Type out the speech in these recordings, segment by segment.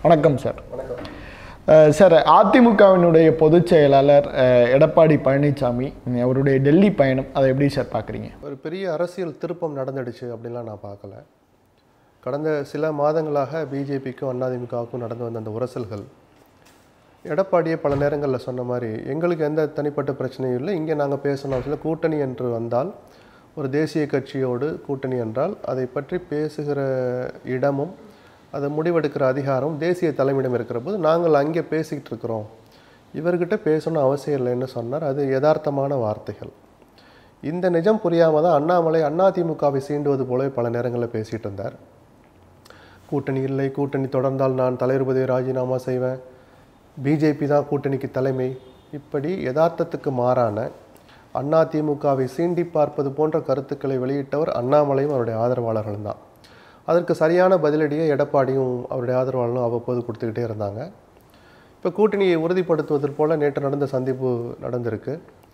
வணக்கம் சார் அஹ் சார் அதிமுகவினுடைய பொதுச் செயலாளர் அஹ், எடப்பாடி பழனிசாமி அவருடைய டெல்லி பயணம் அதை எப்படி சார் பார்க்குறீங்க ஒரு பெரிய அரசியல் திருப்பம் நடந்துடுச்சு அப்படின்லாம் நான் பார்க்கல கடந்த சில மாதங்களாக பிஜேபிக்கும் அதிமுகவுக்கும் நடந்து வந்த அந்த உரசல்கள் எடப்பாடியே பல நேரங்களில் சொன்ன மாதிரி எங்களுக்கு எந்த தனிப்பட்ட பிரச்சனையும் இல்லை இங்கே நாங்கள் பேசணும் சில கூட்டணி என்று வந்தால் ஒரு தேசிய கட்சியோடு கூட்டணி என்றால் அதை பற்றி பேசுகிற இடமும் அதை முடிவெடுக்கிற அதிகாரம் தேசிய தலைமையிடம் இருக்கிற போது நாங்கள் அங்கே பேசிக்கிட்டு இருக்கிறோம் இவர்கிட்ட பேசணும் அவசியம் இல்லைன்னு சொன்னார் அது யதார்த்தமான வார்த்தைகள் இந்த நிஜம் புரியாமல் தான் அண்ணாமலை அதிமுகவை சீண்டுவது போலவே பல நேரங்களில் பேசிகிட்டு இருந்தார் கூட்டணி இல்லை கூட்டணி தொடர்ந்தால் நான் தலைவர் பதவியை ராஜினாமா செய்வேன் பிஜேபி தான் கூட்டணிக்கு தலைமை இப்படி யதார்த்தத்துக்கு மாறான அதிமுகவை சீண்டி பார்ப்பது போன்ற கருத்துக்களை வெளியிட்டவர் அண்ணாமலையும் அவருடைய ஆதரவாளர்களும் தான் அதற்கு சரியான பதிலடியை எடப்பாடியும் அவருடைய ஆதரவாளர்களும் அவ்வப்போது கொடுத்துக்கிட்டே இருந்தாங்க இப்போ கூட்டணியை உறுதிப்படுத்துவது போல நேற்று நடந்த சந்திப்பு நடந்திருக்கு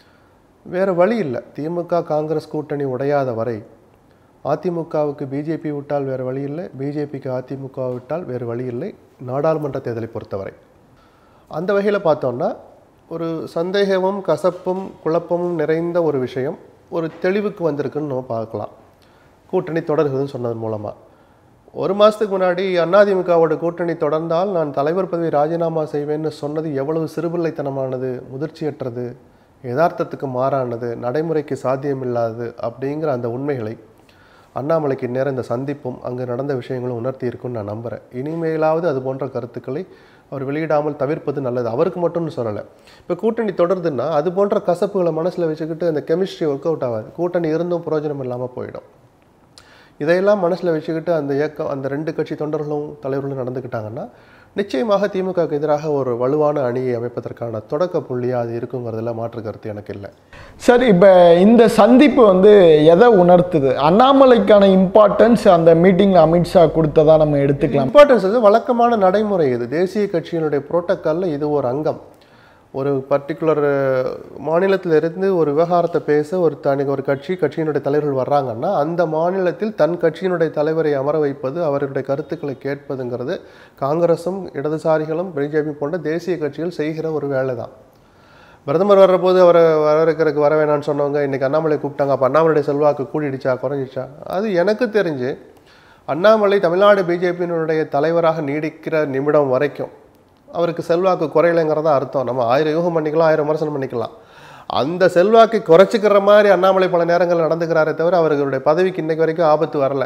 வேறு வழி இல்லை திமுக காங்கிரஸ் கூட்டணி உடையாத வரை அதிமுகவுக்கு பிஜேபி விட்டால் வேறு வழி இல்லை பிஜேபிக்கு அதிமுக விட்டால் வேறு வழி இல்லை நாடாளுமன்ற தேர்தலை பொறுத்தவரை அந்த வகையில் பார்த்தோம்னா ஒரு சந்தேகமும் கசப்பும் குழப்பமும் நிறைந்த ஒரு விஷயம் ஒரு தெளிவுக்கு வந்திருக்குன்னு நம்ம பார்க்கலாம் கூட்டணி தொடர்கிறதுன்னு சொன்னதன் மூலமாக ஒரு மாதத்துக்கு முன்னாடி அதிமுகவோட கூட்டணி தொடர்ந்தால் நான் தலைவர் பதவி ராஜினாமா செய்வேன்னு சொன்னது எவ்வளவு சிறுபிள்ளைத்தனமானது முதிர்ச்சியற்றது யதார்த்தத்துக்கு மாறானது நடைமுறைக்கு சாத்தியமில்லாதது அப்படிங்கிற அந்த உண்மைகளை அண்ணாமலைக்கு நேரம் இந்த சந்திப்பும் அங்கு நடந்த விஷயங்களும் உணர்த்தி இருக்குன்னு நான் நம்புகிறேன் இனிமேலாவது அது போன்ற கருத்துக்களை அவர் வெளியிடாமல் தவிர்ப்பது நல்லது அவருக்கு மட்டும்னு சொல்லலை இப்போ கூட்டணி தொடருதுன்னா அது போன்ற கசப்புகளை மனசில் வச்சுக்கிட்டு அந்த கெமிஸ்ட்ரி ஒர்க் அவுட் ஆகாது கூட்டணி இருந்தும் பிரயோஜனம் இல்லாமல் போயிடும் இதையெல்லாம் மனசில் வச்சுக்கிட்டு அந்த இயக்கம் அந்த ரெண்டு கட்சி தொண்டர்களும் தலைவர்களும் நடந்துக்கிட்டாங்கன்னா நிச்சயமாக திமுகவுக்கு எதிராக ஒரு வலுவான அணியை அமைப்பதற்கான தொடக்க புள்ளியாக அது இருக்குங்கிறதுல மாற்று கருத்து எனக்கு இல்லை சார் இப்போ இந்த சந்திப்பு வந்து எதை உணர்த்துது அண்ணாமலைக்கான இம்பார்ட்டன்ஸ் அந்த மீட்டிங்கில் அமித்ஷா கொடுத்ததா நம்ம எடுத்துக்கலாம் இம்பார்ட்டன்ஸ் இது வழக்கமான நடைமுறை இது தேசிய கட்சியினுடைய புரோட்டோக்காலில் இது ஒரு அங்கம் ஒரு பர்டிகுலர் மாநிலத்தில் இருந்து ஒரு விவகாரத்தை பேச ஒரு தனி ஒரு கட்சி கட்சியினுடைய தலைவர்கள் வர்றாங்கன்னா அந்த மாநிலத்தில் தன் கட்சியினுடைய தலைவரை அமர வைப்பது அவருடைய கருத்துக்களை கேட்பதுங்கிறது காங்கிரஸும் இடதுசாரிகளும் பிஜேபி போன்ற தேசிய கட்சிகள் செய்கிற ஒரு வேலை தான் பிரதமர் வர்றபோது அவரை வரவேற்கிறதுக்கு வர வேணாம்னு சொன்னவங்க இன்னைக்கு அண்ணாமலை கூப்பிட்டாங்க அப்போ அண்ணாமலையுடைய செல்வாக்கு கூடிடுச்சா குறைஞ்சிச்சா அது எனக்கு தெரிஞ்சு அண்ணாமலை தமிழ்நாடு பிஜேபியினுடைய தலைவராக நீடிக்கிற நிமிடம் வரைக்கும் அவருக்கு செல்வாக்கு குறையலைங்கிறத அர்த்தம் நம்ம ஆயிரம் யூகம் பண்ணிக்கலாம் ஆயிரம் விமர்சனம் பண்ணிக்கலாம் அந்த செல்வாக்கை குறைச்சிக்கிற மாதிரி அண்ணாமலை பல நேரங்கள் நடந்துக்கிறாரே தவிர அவர்களுடைய பதவிக்கு இன்னைக்கு வரைக்கும் ஆபத்து வரல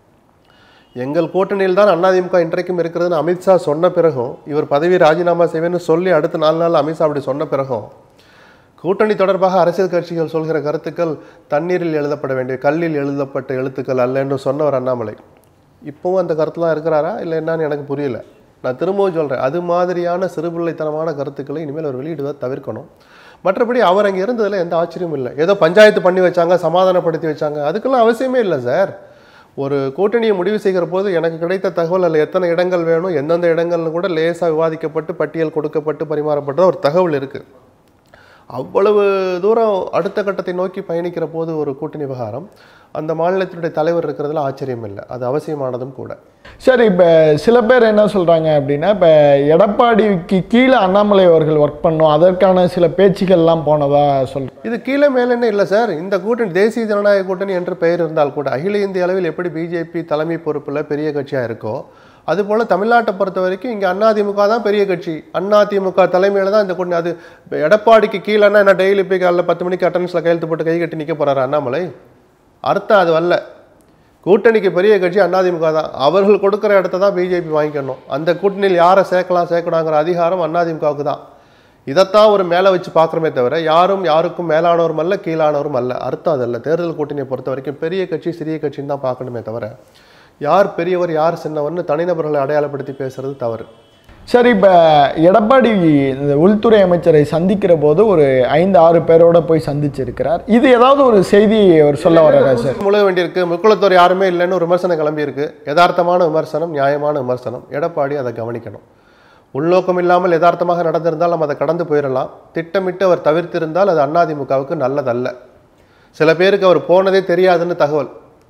எங்கள் கூட்டணியில் தான் அதிமுக இன்றைக்கும் இருக்கிறதுன்னு அமித்ஷா சொன்ன பிறகும் இவர் பதவி ராஜினாமா செய்வேன்னு சொல்லி அடுத்த நாலு நாள் அமித்ஷா அப்படி சொன்ன பிறகும் கூட்டணி தொடர்பாக அரசியல் கட்சிகள் சொல்கிற கருத்துக்கள் தண்ணீரில் எழுதப்பட வேண்டிய கல்லில் எழுதப்பட்ட எழுத்துக்கள் அல்லன்னு சொன்னவர் அண்ணாமலை இப்போவும் அந்த கருத்துலாம் இருக்கிறாரா இல்லை என்னன்னு எனக்கு புரியல நான் திரும்பவும் சொல்கிறேன் அது மாதிரியான சிறுபிள்ளைத்தனமான கருத்துக்களை இனிமேல் அவர் வெளியிடுவதை தவிர்க்கணும் மற்றபடி அவர் அங்கே இருந்ததில் எந்த ஆச்சரியமும் இல்லை ஏதோ பஞ்சாயத்து பண்ணி வச்சாங்க சமாதானப்படுத்தி வச்சாங்க அதுக்கெல்லாம் அவசியமே இல்லை சார் ஒரு கூட்டணியை முடிவு செய்கிற போது எனக்கு கிடைத்த தகவல் அதில் எத்தனை இடங்கள் வேணும் எந்தெந்த இடங்கள்னு கூட லேசாக விவாதிக்கப்பட்டு பட்டியல் கொடுக்கப்பட்டு பரிமாறப்பட்ட ஒரு தகவல் இருக்குது அவ்வளவு தூரம் அடுத்த கட்டத்தை நோக்கி பயணிக்கிற போது ஒரு கூட்டணி விவகாரம் அந்த மாநிலத்தினுடைய தலைவர் இருக்கிறதுல ஆச்சரியம் இல்லை அது அவசியமானதும் கூட சார் இப்போ சில பேர் என்ன சொல்கிறாங்க அப்படின்னா இப்போ எடப்பாடிக்கு கீழே அண்ணாமலை அவர்கள் ஒர்க் பண்ணோம் அதற்கான சில பேச்சுகள்லாம் போனதா சொல் இது கீழே மேலேன்னு இல்லை சார் இந்த கூட்டணி தேசிய ஜனநாயக கூட்டணி என்று பெயர் இருந்தால் கூட அகில இந்திய அளவில் எப்படி பிஜேபி தலைமை பொறுப்பில் பெரிய கட்சியாக இருக்கோ அதுபோல் தமிழ்நாட்டை பொறுத்த வரைக்கும் இங்கே அதிமுக தான் பெரிய கட்சி அதிமுக தலைமையில் தான் இந்த கூட்டணி அது இப்ப எடப்பாடிக்கு கீழேன்னா என்ன டெய்லி போய் காலைல பத்து மணிக்கு அட்டன்ஸில் கையெழுத்து போட்டு கை கட்டி நிற்க போகிறாரு அண்ணாமலை அர்த்தம் அது வரல கூட்டணிக்கு பெரிய கட்சி அதிமுக தான் அவர்கள் கொடுக்குற இடத்த தான் பிஜேபி வாங்கிக்கணும் அந்த கூட்டணியில் யாரை சேர்க்கலாம் சேர்க்கலாங்கிற அதிகாரம் அதிமுகவுக்கு தான் இதைத்தான் ஒரு மேலே வச்சு பார்க்குறோமே தவிர யாரும் யாருக்கும் மேலானவரும் அல்ல கீழானவரும் அல்ல அர்த்தம் அதல்ல தேர்தல் கூட்டணியை பொறுத்த வரைக்கும் பெரிய கட்சி சிறிய கட்சின்னு தான் பார்க்கணுமே தவிர யார் பெரியவர் யார் சின்னவர்னு தனிநபர்களை அடையாளப்படுத்தி பேசுறது தவறு சரி இப்போ எடப்பாடி இந்த உள்துறை அமைச்சரை சந்திக்கிற போது ஒரு ஐந்து ஆறு பேரோட போய் சந்திச்சிருக்கிறார் இது ஏதாவது ஒரு செய்தி அவர் சொல்ல வர்றாரா சார் முழுக வேண்டியிருக்கு முக்குளத்தோர் யாருமே இல்லைன்னு ஒரு விமர்சனம் கிளம்பியிருக்கு யதார்த்தமான விமர்சனம் நியாயமான விமர்சனம் எடப்பாடி அதை கவனிக்கணும் உள்நோக்கம் இல்லாமல் யதார்த்தமாக நடந்திருந்தால் நம்ம அதை கடந்து போயிடலாம் திட்டமிட்டு அவர் தவிர்த்திருந்தால் அது அதிமுகவுக்கு நல்லதல்ல சில பேருக்கு அவர் போனதே தெரியாதுன்னு தகவல்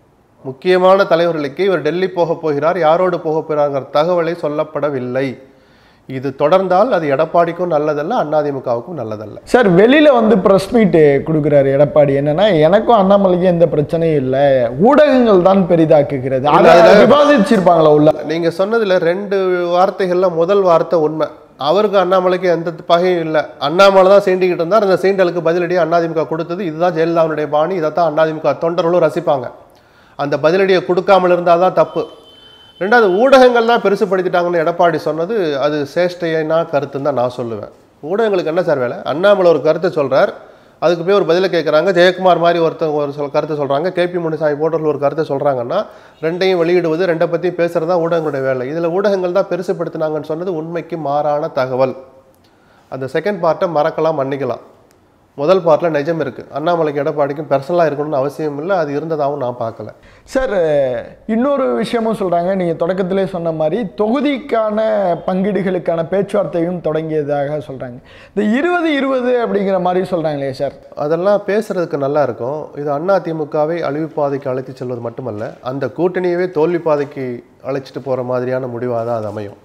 முக்கியமான தலைவர்களுக்கு இவர் டெல்லி போக போகிறார் யாரோடு போக போகிறாங்கிற தகவலை சொல்லப்படவில்லை இது தொடர்ந்தால் அது எடப்பாடிக்கும் நல்லதல்ல அதிமுகவுக்கும் நல்லதல்ல சார் வெளியில வந்து பிரஸ் மீட் கொடுக்குறாரு எடப்பாடி என்னன்னா எனக்கும் அண்ணாமலைக்கும் எந்த பிரச்சனையும் இல்லை ஊடகங்கள் தான் பெரிதாக்குகிறது அதை விவாதிச்சிருப்பாங்களா உள்ள நீங்க சொன்னதுல ரெண்டு வார்த்தைகள்ல முதல் வார்த்தை உண்மை அவருக்கு அண்ணாமலைக்கு எந்த பகையும் இல்லை அண்ணாமலை தான் சீண்டிக்கிட்டு இருந்தார் அந்த சீண்டலுக்கு பதிலடி அதிமுக கொடுத்தது இதுதான் ஜெயலலிதாவுடைய பாணி இதைத்தான் அதிமுக தொண்டர்களும் ரசிப்பாங்க அந்த பதிலடியை கொடுக்காமல் இருந்தால் தான் தப்பு ரெண்டாவது ஊடகங்கள் தான் பெருசுப்படுத்திட்டாங்கன்னு எடப்பாடி சொன்னது அது சேஷ்டையினா கருத்துன்னு தான் நான் சொல்லுவேன் ஊடகங்களுக்கு என்ன சார் வேலை அண்ணாமலை ஒரு கருத்தை சொல்றார் அதுக்கு போய் ஒரு பதிலை கேட்குறாங்க ஜெயக்குமார் மாதிரி ஒருத்தவங்க ஒரு சொல் கருத்தை சொல்கிறாங்க கேபி முனிசாமி போன்றவர்கள் ஒரு கருத்தை சொல்கிறாங்கன்னா ரெண்டையும் வெளியிடுவது ரெண்டை பற்றியும் பேசுகிறது தான் ஊடகங்களுடைய வேலை இதில் ஊடகங்கள் தான் பெருசுப்படுத்தினாங்கன்னு சொன்னது உண்மைக்கு மாறான தகவல் அந்த செகண்ட் பார்ட்டை மறக்கலாம் மன்னிக்கலாம் முதல் பார்ட்டில் நிஜம் இருக்குது அண்ணாமலைக்கு எடப்பாடிக்கும் பர்சனலாக இருக்கணும்னு அவசியம் இல்லை அது இருந்ததாகவும் நான் பார்க்கல சார் இன்னொரு விஷயமும் சொல்றாங்க நீங்க தொடக்கத்திலே சொன்ன மாதிரி தொகுதிக்கான பங்கீடுகளுக்கான பேச்சுவார்த்தையும் தொடங்கியதாக சொல்றாங்க இந்த இருபது இருபது அப்படிங்கிற மாதிரி சொல்றாங்களே சார் அதெல்லாம் பேசுறதுக்கு நல்லா இருக்கும் இது அண்ணா திமுகவை அழிவு பாதைக்கு அழைத்து செல்வது மட்டுமல்ல அந்த கூட்டணியவே தோல்வி பாதைக்கு அழைச்சிட்டு போகிற மாதிரியான முடிவாக தான் அது அமையும்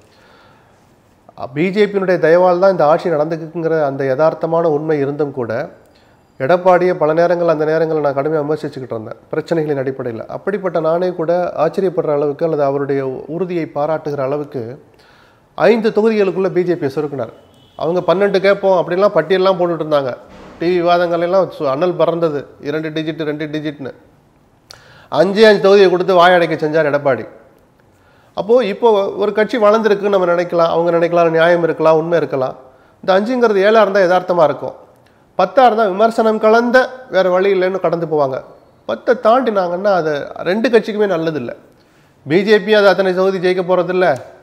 பிஜேபியினுடைய தயவால் தான் இந்த ஆட்சி நடந்துக்குங்கிற அந்த யதார்த்தமான உண்மை இருந்தும் கூட எடப்பாடியை பல நேரங்கள் அந்த நேரங்களில் நான் கடுமையாக விமர்சிச்சுக்கிட்டு இருந்தேன் பிரச்சனைகளின் அடிப்படையில் அப்படிப்பட்ட நானே கூட ஆச்சரியப்படுற அளவுக்கு அல்லது அவருடைய உறுதியை பாராட்டுகிற அளவுக்கு ஐந்து தொகுதிகளுக்குள்ள பிஜேபியை சுருக்கினார் அவங்க பன்னெண்டு கேட்போம் அப்படிலாம் பட்டியல்லாம் போட்டுட்டு இருந்தாங்க டிவி விவாதங்கள் எல்லாம் சு- அனல் பறந்தது இரண்டு டிஜிட் ரெண்டு டிஜிட்னு அஞ்சு அஞ்சு தொகுதியை கொடுத்து வாயடைக்க செஞ்சார் எடப்பாடி அப்போது இப்போ ஒரு கட்சி வளர்ந்துருக்குன்னு நம்ம நினைக்கலாம் அவங்க நினைக்கலாம் நியாயம் இருக்கலாம் உண்மை இருக்கலாம் இந்த அஞ்சுங்கிறது ஏழாக இருந்தால் யதார்த்தமாக இருக்கும் பத்தாக இருந்தால் விமர்சனம் கலந்த வேறு வழி இல்லைன்னு கடந்து போவாங்க பத்தை தாண்டினாங்கன்னா அது ரெண்டு கட்சிக்குமே நல்லதில்லை பிஜேபி அது அத்தனை தொகுதி ஜெயிக்க போகிறதில்ல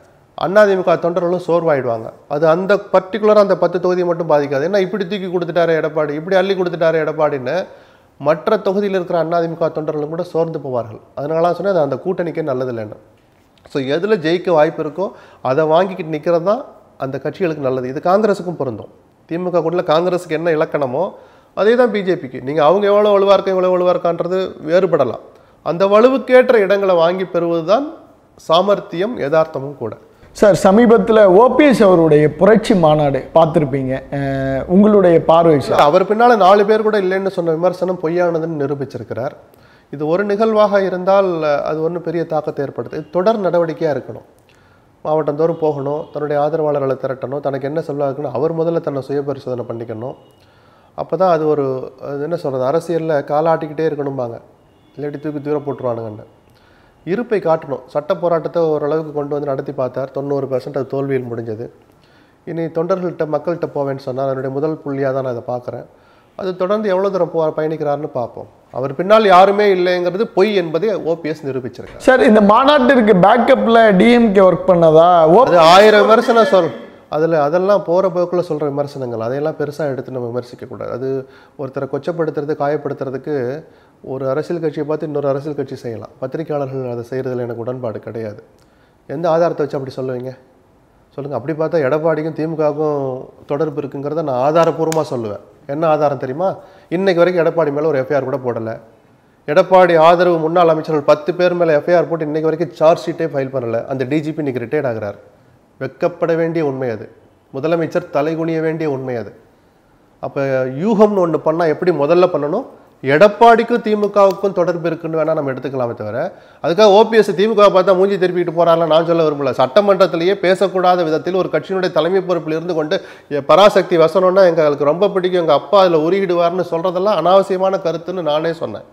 அதிமுக தொண்டர்களும் சோர்வாயிடுவாங்க அது அந்த பர்டிகுலராக அந்த பத்து தொகுதியை மட்டும் பாதிக்காது ஏன்னா இப்படி தூக்கி கொடுத்துட்டாரு எடப்பாடி இப்படி அள்ளி கொடுத்துட்டாரு எடப்பாடின்னு மற்ற தொகுதியில் இருக்கிற அதிமுக தொண்டர்களும் கூட சோர்ந்து போவார்கள் அதனால சொன்னேன் அது அந்த கூட்டணிக்கே நல்லதில்லைன்னு ஸோ எதில் ஜெயிக்க வாய்ப்பு இருக்கோ அதை வாங்கிக்கிட்டு நிற்கிறது தான் அந்த கட்சிகளுக்கு நல்லது இது காங்கிரஸுக்கும் பொருந்தும் திமுக கூட காங்கிரஸுக்கு என்ன இலக்கணமோ அதே தான் பிஜேபிக்கு நீங்கள் அவங்க எவ்வளோ வலுவாக இருக்கா எவ்வளோ வலுவாக இருக்கான்றது வேறுபடலாம் அந்த வலுவுக்கேற்ற இடங்களை வாங்கி பெறுவது தான் சாமர்த்தியம் யதார்த்தமும் கூட சார் சமீபத்தில் ஓபிஎஸ் அவருடைய புரட்சி மாநாடு பார்த்துருப்பீங்க அஹ், உங்களுடைய பார்வை சார் அவர் பின்னால நாலு பேர் கூட இல்லைன்னு சொன்ன விமர்சனம் பொய்யானதுன்னு நிரூபிச்சிருக்கிறார் இது ஒரு நிகழ்வாக இருந்தால் அஹ், அது ஒன்றும் பெரிய தாக்கத்தை ஏற்படுத்து இது தொடர் நடவடிக்கையாக இருக்கணும் மாவட்டந்தோறும் போகணும் தன்னுடைய ஆதரவாளர்களை திரட்டணும் தனக்கு என்ன சொல்ல இருக்குன்னு அவர் முதல்ல தன்னை சுய பரிசோதனை பண்ணிக்கணும் அப்போ தான் அது ஒரு அது என்ன சொல்கிறது அரசியலில் காலாட்டிக்கிட்டே இருக்கணும்பாங்க இல்லாட்டி தூக்கி தூர போட்டுருவானுங்கன்னு இருப்பை காட்டணும் சட்ட போராட்டத்தை ஓரளவுக்கு கொண்டு வந்து நடத்தி பார்த்தார் தொண்ணூறு பெர்சன்ட் அது தோல்வியில் முடிஞ்சது இனி தொண்டர்கள்ட்ட மக்கள்கிட்ட போவேன்னு சொன்னார் அதனுடைய முதல் புள்ளியாக தான் நான் இதை பார்க்குறேன் அது தொடர்ந்து எவ்வளோ தூரம் போ பயணிக்கிறாருன்னு பார்ப்போம் அவர் பின்னால் யாருமே இல்லைங்கிறது பொய் என்பதை ஓபிஎஸ் நிரூபிச்சிருக்கார் சார் இந்த மாநாட்டிற்கு பேக்கப்பில் டிஎம்கே ஒர்க் பண்ணதா ஓ அது ஆயிரம் விமர்சனம் சொல் அதில் அதெல்லாம் போகிற போக்கில் சொல்கிற விமர்சனங்கள் அதையெல்லாம் பெருசாக எடுத்து நம்ம விமர்சிக்கக்கூடாது அது ஒருத்தரை கொச்சப்படுத்துறது காயப்படுத்துறதுக்கு ஒரு அரசியல் கட்சியை பார்த்து இன்னொரு அரசியல் கட்சி செய்யலாம் பத்திரிக்கையாளர்கள் அதை செய்கிறதுல எனக்கு உடன்பாடு கிடையாது எந்த ஆதாரத்தை வச்சு அப்படி சொல்லுவீங்க சொல்லுங்கள் அப்படி பார்த்தா எடப்பாடிக்கும் திமுகவுக்கும் தொடர்பு இருக்குங்கிறத நான் ஆதாரப்பூர்வமாக சொல்லுவேன் என்ன ஆதாரம் தெரியுமா இன்னைக்கு வரைக்கும் எடப்பாடி மேலே ஒரு எஃப்ஐஆர் கூட போடலை எடப்பாடி ஆதரவு முன்னாள் அமைச்சர்கள் பத்து பேர் மேலே எஃப்ஐஆர் போட்டு இன்னைக்கு வரைக்கும் சார்ஜ் ஷீட்டே ஃபைல் பண்ணல அந்த டிஜிபி இன்னைக்கு ரிட்டையர்ட் ஆகுறார் வெக்கப்பட வேண்டிய உண்மை அது முதலமைச்சர் தலைகுனிய வேண்டிய உண்மை அது அப்போ யூகம்னு ஒன்று பண்ணால் எப்படி முதல்ல பண்ணணும் எடப்பாடிக்கும் திமுகவுக்கும் தொடர்பு இருக்குன்னு வேணால் நம்ம எடுத்துக்கலாமே தவிர அதுக்காக ஓபிஎஸ் திமுக பார்த்தா மூஞ்சி திருப்பிக்கிட்டு போறாருல நான் சொல்ல விரும்பல சட்டமன்றத்திலேயே பேசக்கூடாத விதத்தில் ஒரு கட்சியினுடைய தலைமை பொறுப்பில் இருந்து கொண்டு எ, பராசக்தி வசனம்னா எங்களுக்கு ரொம்ப பிடிக்கும் எங்கள் அப்பா அதில் உருகிடுவார்னு சொல்கிறதெல்லாம் அனாவசியமான கருத்துன்னு நானே சொன்னேன்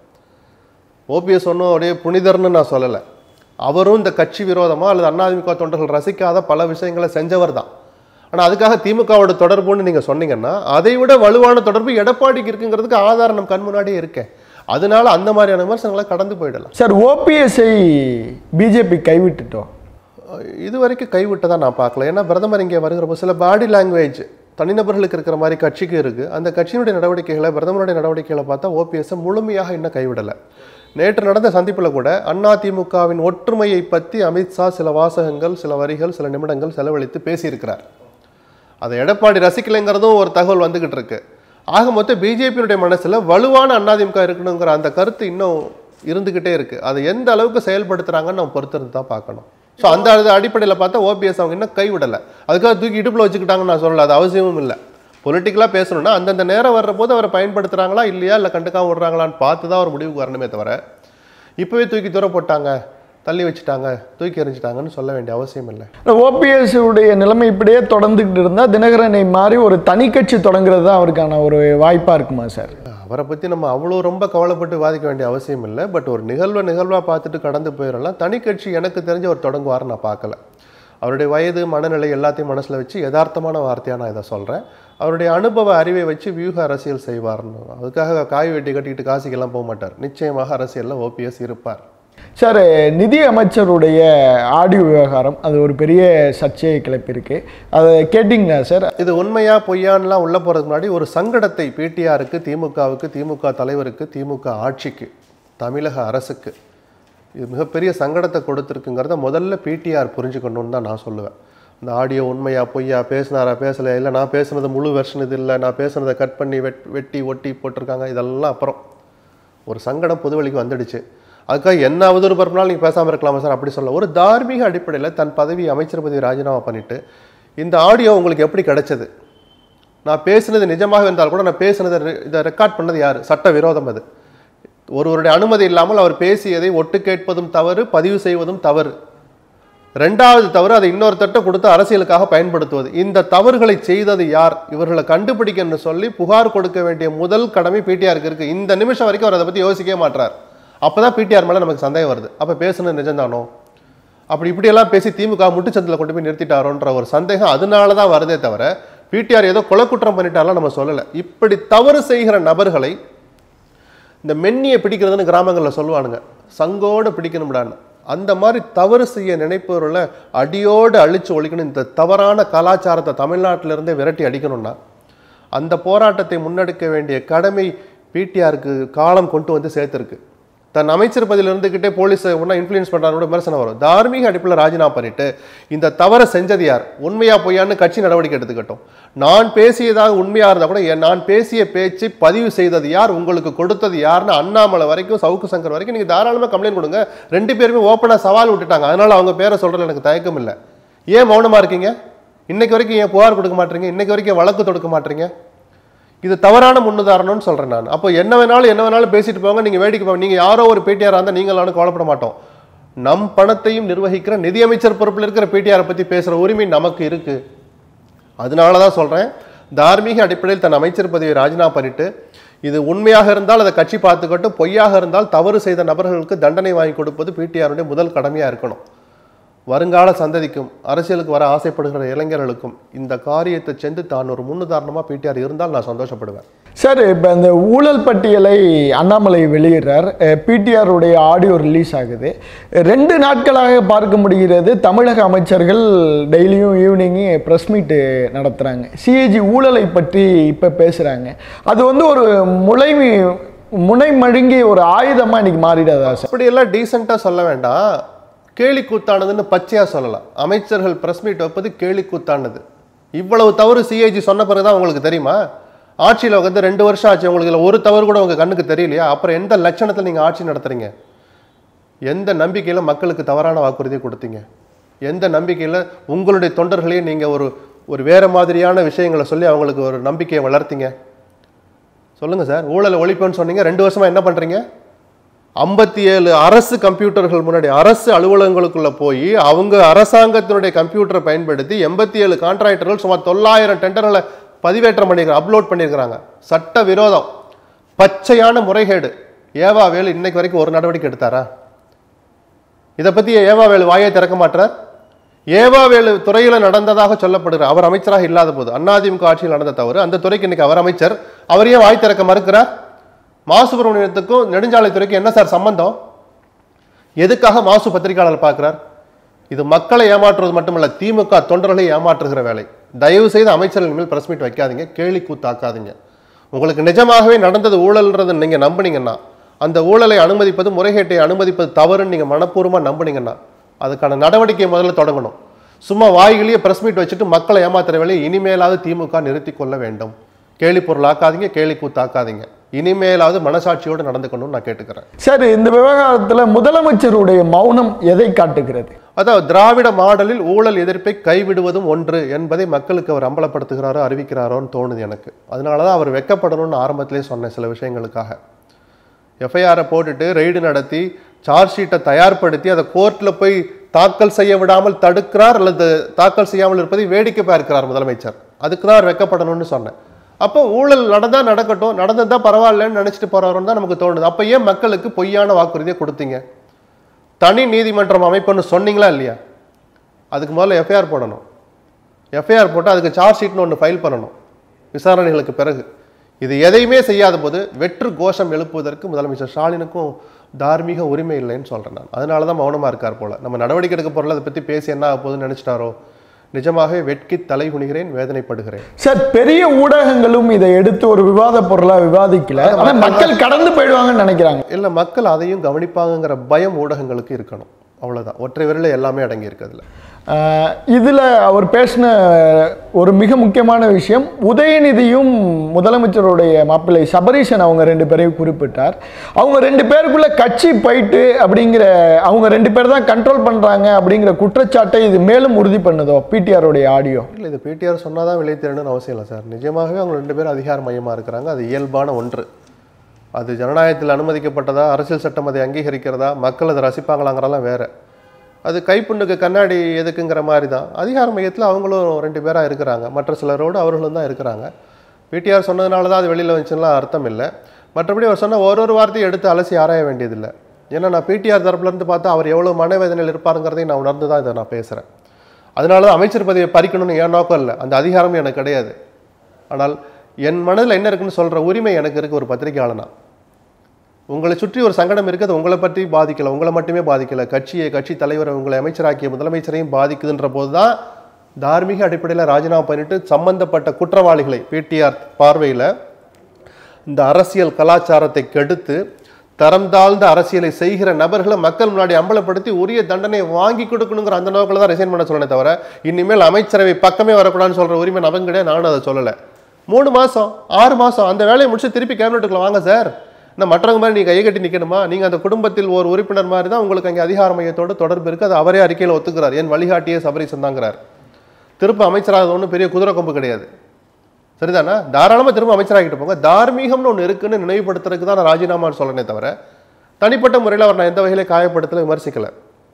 ஓபிஎஸ் ஒன்றும் அப்படியே புனிதர்னு நான் சொல்லலை அவரும் இந்த கட்சி விரோதமா அல்லது அதிமுக தொண்டர்கள் ரசிக்காத பல விஷயங்களை செஞ்சவர் தான் ஆனால் அதுக்காக திமுகவோட தொடர்புன்னு நீங்கள் சொன்னீங்கன்னா அதை விட வலுவான தொடர்பு எடப்பாடிக்கு இருக்குங்கிறதுக்கு ஆதாரம் நம் கண் முன்னாடியே இருக்கேன் அதனால அந்த மாதிரியான விமர்சனங்களை கடந்து போயிடலாம் சார் ஓபிஎஸ்ஐ பிஜேபி கைவிட்டுட்டோம் இது வரைக்கும் கைவிட்டதா நான் பார்க்கல ஏன்னா பிரதமர் இங்கே வருகிறப்போ சில பாடி லாங்குவேஜ் தனிநபர்களுக்கு இருக்கிற மாதிரி கட்சிக்கு இருக்குது அந்த கட்சியினுடைய நடவடிக்கைகளை பிரதமருடைய நடவடிக்கைகளை பார்த்தா ஓபிஎஸ் முழுமையாக இன்னும் கைவிடலை நேற்று நடந்த சந்திப்பில் கூட அதிமுகவின் ஒற்றுமையை பற்றி அமித்ஷா சில வாசகங்கள் சில வரிகள் சில நிமிடங்கள் செலவழித்து பேசியிருக்கிறார் அதை எடப்பாடி ரசிக்கலைங்கிறதும் ஒரு தகவல் வந்துகிட்டு இருக்கு ஆக மொத்தம் பிஜேபியினுடைய மனசுல வலுவான அதிமுக இருக்கணுங்கிற அந்த கருத்து இன்னும் இருந்துக்கிட்டே இருக்கு அதை எந்த அளவுக்கு செயல்படுத்துறாங்கன்னு நம்ம பொறுத்திருந்து தான் பார்க்கணும் ஸோ அந்த அது அடிப்படையில் பார்த்தா ஓபிஎஸ் அவங்க இன்னும் கைவிடலை அதுக்காக தூக்கி இடுப்பில் வச்சுக்கிட்டாங்கன்னு நான் சொல்லல அது அவசியமும் இல்லை பொலிட்டிக்கலாக பேசணும்னா அந்தந்த நேரம் வர்ற போது அவரை பயன்படுத்துறாங்களா இல்லையா இல்லை கண்டுக்காம விடுறாங்களான்னு பார்த்து தான் ஒரு முடிவுக்கு வரணுமே தவிர இப்போவே தூக்கி தூரம் போட்டாங்க தள்ளி வச்சுட்டாங்க தூக்கி எறிஞ்சிட்டாங்கன்னு சொல்ல வேண்டிய அவசியம் இல்லை ஓபிஎஸ் உடைய நிலைமை இப்படியே தொடர்ந்துக்கிட்டு இருந்தால் தினகரனை மாதிரி ஒரு தனி கட்சி தொடங்குறது தான் அவருக்கான ஒரு வாய்ப்பாக இருக்குமா சார் அவரை பற்றி நம்ம அவ்வளோ ரொம்ப கவலைப்பட்டு வாதிக்க வேண்டிய அவசியம் இல்லை பட் ஒரு நிகழ்வை நிகழ்வாக பார்த்துட்டு கடந்து போயிடலாம் தனி கட்சி எனக்கு தெரிஞ்ச ஒரு தொடங்குவார் நான் பார்க்கல அவருடைய வயது மனநிலை எல்லாத்தையும் மனசில் வச்சு யதார்த்தமான வார்த்தையாக நான் இதை சொல்கிறேன் அவருடைய அனுபவ அறிவை வச்சு வியூக அரசியல் செய்வார்னு அதுக்காக காய் வெட்டி கட்டிக்கிட்டு காசிக்கெல்லாம் போக மாட்டார் நிச்சயமாக அரசியலில் ஓபிஎஸ் இருப்பார் சார் நிதி அமைச்சருடைய ஆடியோ விவகாரம் அது ஒரு பெரிய சர்ச்சையை கிளப்பியிருக்கு அதை கேட்டிங்களா சார் இது உண்மையா பொய்யான்லாம் உள்ள போறதுக்கு முன்னாடி ஒரு சங்கடத்தை பிடிஆருக்கு திமுகவுக்கு திமுக தலைவருக்கு திமுக ஆட்சிக்கு தமிழக அரசுக்கு இது மிகப்பெரிய சங்கடத்தை கொடுத்துருக்குங்கிறத முதல்ல பிடிஆர் புரிஞ்சுக்கணும்னு தான் நான் சொல்லுவேன் இந்த ஆடியோ உண்மையா பொய்யா பேசினாரா பேசலையா இல்லை நான் பேசுனது முழு வெர்ஷன் இது இல்லை நான் பேசுனதை கட் பண்ணி வெட் வெட்டி ஒட்டி போட்டிருக்காங்க இதெல்லாம் அப்புறம் ஒரு சங்கடம் பொதுவெளிக்கு வந்துடுச்சு அதுக்காக என்ன அவதூறு பரப்பினாலும் நீங்கள் பேசாமல் இருக்கலாமா சார் அப்படி சொல்ல ஒரு தார்மீக அடிப்படையில் தன் பதவி அமைச்சர் பதவி ராஜினாமா பண்ணிட்டு இந்த ஆடியோ உங்களுக்கு எப்படி கிடைச்சது நான் பேசுனது நிஜமாக இருந்தால் கூட நான் பேசுனதை ரெ- இதை ரெக்கார்ட் பண்ணது யார் சட்ட விரோதம் அது ஒருவருடைய அனுமதி இல்லாமல் அவர் பேசியதை ஒட்டு கேட்பதும் தவறு பதிவு செய்வதும் தவறு ரெண்டாவது தவறு அதை இன்னொருத்தட்ட கொடுத்து அரசியலுக்காக பயன்படுத்துவது இந்த தவறுகளை செய்தது யார் இவர்களை கண்டுபிடிக்கணும்னு சொல்லி புகார் கொடுக்க வேண்டிய முதல் கடமை பிடிஆருக்கு இருக்கு இந்த நிமிஷம் வரைக்கும் அவர் அதை பத்தி யோசிக்கவே மாட்டார் அப்பதான் பிடிஆர் மேல நமக்கு சந்தேகம் வருது அப்ப பேசுனது நிஜம்தானோ அப்படி இப்படியெல்லாம் பேசி திமுக முட்டுச்சந்தில் கொண்டு போய் நிறுத்திட்டாரோன்ற ஒரு சந்தேகம் அதனால தான் வருதே தவிர பிடிஆர் ஏதோ கொலை குற்றம் பண்ணிட்டாலாம் நம்ம சொல்லலை இப்படி தவறு செய்கிற நபர்களை இந்த மென்னியை பிடிக்கிறதுன்னு கிராமங்களில் சொல்லுவானுங்க சங்கோடு பிடிக்கணும்டான்னு அந்த மாதிரி தவறு செய்ய நினைப்பவர்களை அடியோடு அழிச்சு ஒழிக்கணும் இந்த தவறான கலாச்சாரத்தை தமிழ்நாட்டிலிருந்தே விரட்டி அடிக்கணும்னா அந்த போராட்டத்தை முன்னெடுக்க வேண்டிய கடமை பிடிஆருக்கு காலம் கொண்டு வந்து சேர்த்துருக்கு தன் அமைச்சர் பதில இருந்துகிட்டே போலீஸை ஒன்றா இன்ஃப்ளூயன்ஸ் பண்ணுறாரு விமர்சனம் வரும் தார்மீக அடிப்பில் ராஜினாமா பண்ணிட்டு இந்த தவறை செஞ்சது யார் உண்மையா பொய்யான்னு கட்சி நடவடிக்கை எடுத்துக்கட்டும் நான் பேசியதாக உண்மையா இருந்தா கூட என் நான் பேசிய பேச்சை பதிவு செய்தது யார் உங்களுக்கு கொடுத்தது யாருன்னு அண்ணாமலை வரைக்கும் சவுக்கு சங்கர் வரைக்கும் நீங்க தாராளமா கம்ப்ளைண்ட் கொடுங்க ரெண்டு பேருமே ஓப்பனா சவால் விட்டுட்டாங்க அதனால அவங்க பேரை சொல்றதுல எனக்கு தயக்கம் இல்லை ஏன் மௌனமா இருக்கீங்க இன்னைக்கு வரைக்கும் ஏன் புகார் கொடுக்க மாட்டீங்க இன்னைக்கு வரைக்கும் வழக்கு தொடுக்க மாட்டீங்க இது தவறான முன்னுதாரணம்னு சொல்றேன் நான் அப்போ என்ன வேணாலும் என்ன வேணாலும் பேசிட்டு போங்க நீங்க வேடிக்கை போங்க நீங்க யாரோ ஒரு பேட்டியாரா இருந்தா நீங்களானு கவலைப்பட மாட்டோம் நம் பணத்தையும் நிர்வகிக்கிற நிதியமைச்சர் பொறுப்பில் இருக்கிற பேட்டியாரை பத்தி பேசுற உரிமை நமக்கு இருக்கு அதனால தான் சொல்றேன் தார்மீக அடிப்படையில் தன் அமைச்சர் பதவியை ராஜினாமா பண்ணிட்டு இது உண்மையாக இருந்தால் அதை கட்சி பார்த்துக்கட்டும் பொய்யாக இருந்தால் தவறு செய்த நபர்களுக்கு தண்டனை வாங்கி கொடுப்பது பிடிஆருடைய முதல் கடமையா இருக்கணும் வருங்கால சந்ததிக்கும் அரசியலுக்கு வர ஆசைப்படுகிற இளைஞர்களுக்கும் இந்த காரியத்தை சென்று தான் ஒரு முன்னுதாரணமாக பிடிஆர் இருந்தால் நான் சந்தோஷப்படுவேன் சார் இப்போ இந்த ஊழல் பட்டியலை அண்ணாமலை வெளியிடுறார் பிடிஆருடைய ஆடியோ ரிலீஸ் ஆகுது ரெண்டு நாட்களாக பார்க்க முடிகிறது தமிழக அமைச்சர்கள் டெய்லியும் ஈவினிங்கு ப்ரெஸ் மீட்டு நடத்துகிறாங்க சிஏஜி ஊழலை பற்றி இப்போ பேசுகிறாங்க அது வந்து ஒரு முளை முனை மழுங்கி ஒரு ஆயுதமாக இன்னைக்கு மாறிடாதா சார் அப்படியெல்லாம் டீசெண்டாக சொல்ல வேண்டாம் கேலி கூத்தானதுன்னு பச்சையாக சொல்லலாம் அமைச்சர்கள் ப்ரெஸ் மீட் வைப்பது கேலி கூத்தானது இவ்வளவு தவறு சிஐஜி சொன்ன பிறகு தான் உங்களுக்கு தெரியுமா ஆட்சியில் வந்து ரெண்டு வருஷம் ஆச்சு உங்களுக்கு இதுல ஒரு தவறு கூட உங்கள் கண்ணுக்கு தெரியலையா அப்புறம் எந்த லட்சணத்தில் நீங்கள் ஆட்சி நடத்துறீங்க எந்த நம்பிக்கையில் மக்களுக்கு தவறான வாக்குறுதியை கொடுத்தீங்க எந்த நம்பிக்கையில் உங்களுடைய தொண்டர்களையே நீங்கள் ஒரு ஒரு வேற மாதிரியான விஷயங்களை சொல்லி அவங்களுக்கு ஒரு நம்பிக்கையை வளர்த்தீங்க சொல்லுங்க சார் ஊழலை ஒழிப்பேன்னு சொன்னீங்க ரெண்டு வருஷமா என்ன பண்றீங்க ஐம்பத்தி ஏழு அரசு கம்ப்யூட்டர்கள் முன்னாடி அரசு அலுவலகங்களுக்குள்ள போய் அவங்க அரசாங்கத்தினுடைய கம்ப்யூட்டரை பயன்படுத்தி எண்பத்தி ஏழு கான்ட்ராக்டர்கள் சுமார் தொள்ளாயிரம் டெண்டர்களை பதிவேற்றம் பண்ணியிருக்காங்க அப்லோட் பண்ணியிருக்கிறாங்க சட்ட விரோதம் பச்சையான முறைகேடு ஏவா வேலு இன்னைக்கு வரைக்கும் ஒரு நடவடிக்கை எடுத்தாரா இதை பத்தி ஏவா வேலு வாயை திறக்க மாட்டார் ஏவா வேலு துறையில நடந்ததாக சொல்லப்படுகிற அவர் அமைச்சராக இல்லாத போது அதிமுக ஆட்சியில் நடந்த தவறு அந்த துறைக்கு இன்னைக்கு அவர் அமைச்சர் அவர் ஏன் வாய் திறக்க மறுக்கிறார் மாசுபிரமணியத்துக்கும் நெடுஞ்சாலைத்துறைக்கும் என்ன சார் சம்பந்தம் எதுக்காக மாசு பத்திரிகையாளர் பார்க்கிறார் இது மக்களை ஏமாற்றுவது மட்டுமல்ல திமுக தொண்டர்களை ஏமாற்றுகிற வேலை தயவு செய்து அமைச்சர்கள் மேல் பிரஸ் மீட் வைக்காதீங்க கேலி கூத்தாக்காதீங்க உங்களுக்கு நிஜமாகவே நடந்தது ஊழல்ன்றதை நீங்க நம்புனீங்கன்னா அந்த ஊழலை அனுமதிப்பது முறைகேட்டை அனுமதிப்பது தவறுன்னு நீங்க மனப்பூர்வமா நம்புனீங்கன்னா அதுக்கான நடவடிக்கை முதல்ல தொடங்கணும் சும்மா வாய்களையே பிரஸ் மீட் வச்சுட்டு மக்களை ஏமாத்துற வேலையை இனிமேலாவது திமுக நிறுத்தி கொள்ள வேண்டும் கேலி பொருள் ஆக்காதீங்க கேலி கூத்தாக்காதீங்க இனிமேலாவது மனசாட்சியோடு நடந்துக்கணும்னு நான் கேட்டுக்கிறேன் சார் இந்த விவகாரத்துல முதலமைச்சருடைய மௌனம் எதை காட்டுகிறது அதாவது திராவிட மாடலில் ஊழல் எதிர்ப்பை கைவிடுவதும் ஒன்று என்பதை மக்களுக்கு அவர் அம்பலப்படுத்துகிறாரோ அறிவிக்கிறாரோன்னு தோணுது எனக்கு அதனால தான் அவர் வெக்கப்படணும்னு ஆரம்பத்திலே சொன்னேன் சில விஷயங்களுக்காக எஃப்ஐஆரை போட்டுட்டு ரெய்டு நடத்தி சார்ஜ் ஷீட்டை தயார்படுத்தி அதை கோர்ட்டில் போய் தாக்கல் செய்ய விடாமல் தடுக்கிறார் அல்லது தாக்கல் செய்யாமல் இருப்பதை வேடிக்கை பார்க்கிறார் முதலமைச்சர் அதுக்கு தான் அவர் வெக்கப்படணும்னு சொன்னேன் அப்போ ஊழல் நடந்தா நடக்கட்டும் நடந்ததா பரவாயில்லன்னு நினைச்சிட்டு போறாருன்னு தான் நமக்கு தோணுது அப்போ ஏன் மக்களுக்கு பொய்யான வாக்குறுதியை கொடுத்தீங்க தனி நீதிமன்றம் அமைப்புன்னு சொன்னீங்களா இல்லையா அதுக்கு முதல்ல எஃப்ஐஆர் போடணும் எஃப்ஐஆர் போட்டு அதுக்கு சார்ஜ் ஷீட்னு ஒன்று ஃபைல் பண்ணணும் விசாரணைகளுக்கு பிறகு இது எதையுமே செய்யாத போது வெற்று கோஷம் எழுப்புவதற்கு முதலமைச்சர் ஸ்டாலினுக்கும் தார்மீக உரிமை இல்லைன்னு சொல்கிறேன் நான் அதனால தான் மௌனமாக இருக்கார் போல நம்ம நடவடிக்கை எடுக்க போகிறல அதை பற்றி பேசி என்ன ஆக போகுதுன்னு நினச்சிட்டாரோ நிஜமாகவே வெட்கி தலை குனிகிறேன் வேதனைப்படுகிறேன் சார் பெரிய ஊடகங்களும் இதை எடுத்து ஒரு விவாத பொருளா விவாதிக்கல ஆனா மக்கள் கடந்து போயிடுவாங்கன்னு நினைக்கிறாங்க இல்லை மக்கள் அதையும் கவனிப்பாங்கங்கிற பயம் ஊடகங்களுக்கு இருக்கணும் அவ்வளவுதான் ஒற்றை விரலில் எல்லாமே அடங்கி இருக்கு அதுல ஆஹ் இதுல அவர் பேசின ஒரு மிக முக்கியமான விஷயம் உதயநிதியும் முதலமைச்சருடைய மாப்பிள்ளை சபரீஷன் அவங்க ரெண்டு பேரையும் குறிப்பிட்டார் அவங்க ரெண்டு பேருக்குள்ள கட்சி போயிட்டு அப்படிங்கிற அவங்க ரெண்டு பேர் தான் கண்ட்ரோல் பண்றாங்க அப்படிங்கிற குற்றச்சாட்டை இது மேலும் உறுதி பண்ணுதோ பிடிஆருடைய ஆடியோ இல்லை இது பிடிஆர் சொன்னால் தான் விலை தெரியணும்னு அவசியம் இல்லை சார் நிஜமாகவே அவங்க ரெண்டு பேரும் அதிகார மையமாக இருக்கிறாங்க அது இயல்பான ஒன்று அது ஜனநாயகத்தில் அனுமதிக்கப்பட்டதா அரசியல் சட்டம் அதை அங்கீகரிக்கிறதா மக்கள் அதை ரசிப்பாங்களாங்கிறதெல்லாம் வேற அது கைப்புண்ணுக்கு கண்ணாடி எதுக்குங்கிற மாதிரி தான் அதிகார மையத்தில் அவங்களும் ரெண்டு பேராக இருக்கிறாங்க மற்ற சிலரோடு அவர்களும் தான் இருக்கிறாங்க பிடிஆர் சொன்னதுனால தான் அது வெளியில் வந்துச்சுலாம் அர்த்தம் இல்லை மற்றபடி அவர் சொன்ன ஒரு ஒரு வார்த்தையை எடுத்து அலசி ஆராய வேண்டியதில்லை ஏன்னா நான் பிடிஆர் தரப்புலேருந்து பார்த்தா அவர் எவ்வளோ மனவேதனையில் இருப்பாருங்கிறதையும் நான் உணர்ந்து தான் இதை நான் பேசுகிறேன் அதனால தான் அமைச்சர் பதவியை பறிக்கணும்னு என் நோக்கம் இல்லை அந்த அதிகாரம் எனக்கு கிடையாது ஆனால் என் மனதில் என்ன இருக்குன்னு சொல்கிற உரிமை எனக்கு இருக்கு ஒரு பத்திரிகையாளனா உங்களை சுற்றி ஒரு சங்கடம் இருக்குது அது உங்களை பற்றி பாதிக்கல உங்களை மட்டுமே பாதிக்கல கட்சியை கட்சி தலைவரை உங்களை அமைச்சராக்கிய முதலமைச்சரையும் பாதிக்குதுன்ற போது தான் தார்மீக அடிப்படையில் ராஜினாமா பண்ணிட்டு சம்பந்தப்பட்ட குற்றவாளிகளை பிடிஆர் பார்வையில் இந்த அரசியல் கலாச்சாரத்தை கெடுத்து தரம் தாழ்ந்த அரசியலை செய்கிற நபர்களை மக்கள் முன்னாடி அம்பலப்படுத்தி உரிய தண்டனை வாங்கி கொடுக்கணுங்கிற அந்த நோக்கில் தான் ரிசைன் பண்ண சொன்னே தவிர இனிமேல் அமைச்சரவை பக்கமே வரக்கூடாதுன்னு சொல்ற உரிமை நமக்கு கிடையாது நானும் அதை சொல்லலை மூணு மாசம் ஆறு மாசம் அந்த வேலையை முடிச்சு திருப்பி கேபினெட்டுக்குள்ள வாங்க சார் நான் மற்றவங்க மாதிரி நீங்கள் கையை கட்டி நிற்கணுமா நீங்கள் அந்த குடும்பத்தில் ஒரு உறுப்பினர் மாதிரி தான் உங்களுக்கு அங்கே அதிகார மையத்தோடு தொடர்பு இருக்குது அது அவரே அறிக்கையில் ஒத்துக்கிறார் என் வழிகாட்டியே சபரீசன் தாங்கிறார் திருப்ப அமைச்சராக ஒன்றும் பெரிய குதிரை கொம்பு கிடையாது சரிதானா தாராளமாக திரும்ப அமைச்சராகிட்டு போங்க தார்மீகம்னு ஒன்று இருக்குன்னு நினைவுபடுத்துறதுக்கு தான் நான் ராஜினாமான்னு சொல்லனே தவிர தனிப்பட்ட முறையில் அவர் நான் எந்த வகையில காயப்படுத்தல விமர்சிக்கல